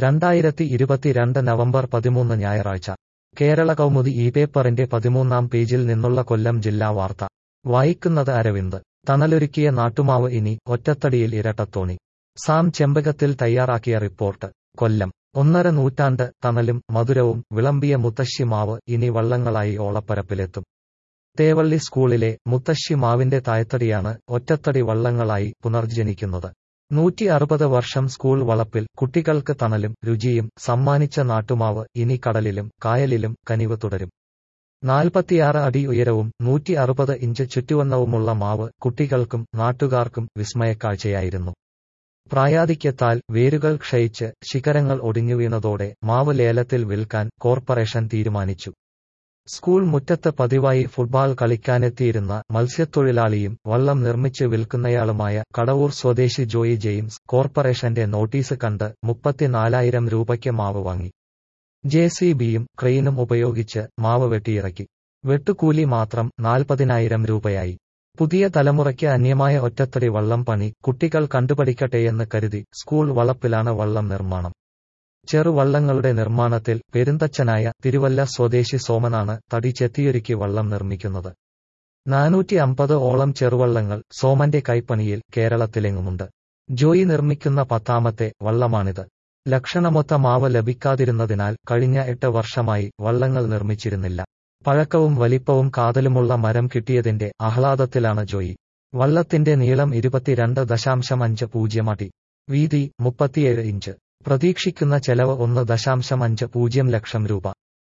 രണ്ടായിരത്തി ഇരുപത്തിരണ്ട് നവംബർ പതിമൂന്ന് ഞായറാഴ്ച കേരള കൗമുദി ഈ പേപ്പറിന്റെ പതിമൂന്നാം പേജിൽ നിന്നുള്ള കൊല്ലം ജില്ലാ വാർത്ത വായിക്കുന്നത് അരവിന്ദ് തണലൊരുക്കിയ നാട്ടുമാവ് ഇനി ഒറ്റത്തടിയിൽ ഇരട്ടത്തോണി സാം ചെമ്പകത്തിൽ തയ്യാറാക്കിയ റിപ്പോർട്ട് കൊല്ലം ഒന്നര നൂറ്റാണ്ട് തണലും മധുരവും വിളമ്പിയ മുത്തശ്ശി മാവ് ഇനി വള്ളങ്ങളായി ഓളപ്പരപ്പിലെത്തും തേവള്ളി സ്കൂളിലെ മുത്തശ്ശി മാവിന്റെ തായത്തടിയാണ് ഒറ്റത്തടി വള്ളങ്ങളായി പുനർജനിക്കുന്നത് നൂറ്റി അറുപത് വർഷം സ്കൂൾ വളപ്പിൽ കുട്ടികൾക്ക് തണലും രുചിയും സമ്മാനിച്ച നാട്ടുമാവ് ഇനി കടലിലും കായലിലും കനിവ് തുടരും നാൽപ്പത്തിയാറ് അടി ഉയരവും നൂറ്റി അറുപത് ഇഞ്ച് ചുറ്റുവണ്ണവുമുള്ള മാവ് കുട്ടികൾക്കും നാട്ടുകാർക്കും വിസ്മയക്കാഴ്ചയായിരുന്നു പ്രായാധിക്യത്താൽ വേരുകൾ ക്ഷയിച്ച് ശിഖരങ്ങൾ ഒടിഞ്ഞുവീണതോടെ മാവ് ലേലത്തിൽ വിൽക്കാൻ കോർപ്പറേഷൻ തീരുമാനിച്ചു സ്കൂൾ മുറ്റത്ത് പതിവായി ഫുട്ബോൾ കളിക്കാനെത്തിയിരുന്ന മത്സ്യത്തൊഴിലാളിയും വള്ളം നിർമ്മിച്ച് വിൽക്കുന്നയാളുമായ കടവൂർ സ്വദേശി ജോയി ജെയിംസ് കോർപ്പറേഷന്റെ നോട്ടീസ് കണ്ട് മുപ്പത്തിനാലായിരം രൂപയ്ക്ക് മാവ് വാങ്ങി ജെ സി ബിയും ക്രെയിനും ഉപയോഗിച്ച് മാവ് വെട്ടിയിറക്കി വെട്ടുകൂലി മാത്രം നാൽപ്പതിനായിരം രൂപയായി പുതിയ തലമുറയ്ക്ക് അന്യമായ ഒറ്റത്തടി വള്ളം പണി കുട്ടികൾ കണ്ടുപഠിക്കട്ടെയെന്ന് കരുതി സ്കൂൾ വളപ്പിലാണ് വള്ളം നിർമ്മാണം ചെറുവള്ളങ്ങളുടെ നിർമ്മാണത്തിൽ പെരുന്തച്ചനായ തിരുവല്ല സ്വദേശി സോമനാണ് തടി ചെത്തിയൊരുക്കി വള്ളം നിർമ്മിക്കുന്നത് നാനൂറ്റി അമ്പത് ഓളം ചെറുവള്ളങ്ങൾ സോമന്റെ കൈപ്പണിയിൽ കേരളത്തിലെങ്ങുമുണ്ട് ജോയി നിർമ്മിക്കുന്ന പത്താമത്തെ വള്ളമാണിത് ലക്ഷണമൊത്ത മാവ് ലഭിക്കാതിരുന്നതിനാൽ കഴിഞ്ഞ എട്ട് വർഷമായി വള്ളങ്ങൾ നിർമ്മിച്ചിരുന്നില്ല പഴക്കവും വലിപ്പവും കാതലുമുള്ള മരം കിട്ടിയതിന്റെ ആഹ്ലാദത്തിലാണ് ജോയി വള്ളത്തിന്റെ നീളം ഇരുപത്തിരണ്ട് ദശാംശം അഞ്ച് പൂജ്യം അടി വീതി മുപ്പത്തിയേഴ് ഇഞ്ച് പ്രതീക്ഷിക്കുന്ന ചെലവ് ഒന്ന് ദശാംശം അഞ്ച് പൂജ്യം ലക്ഷം രൂപ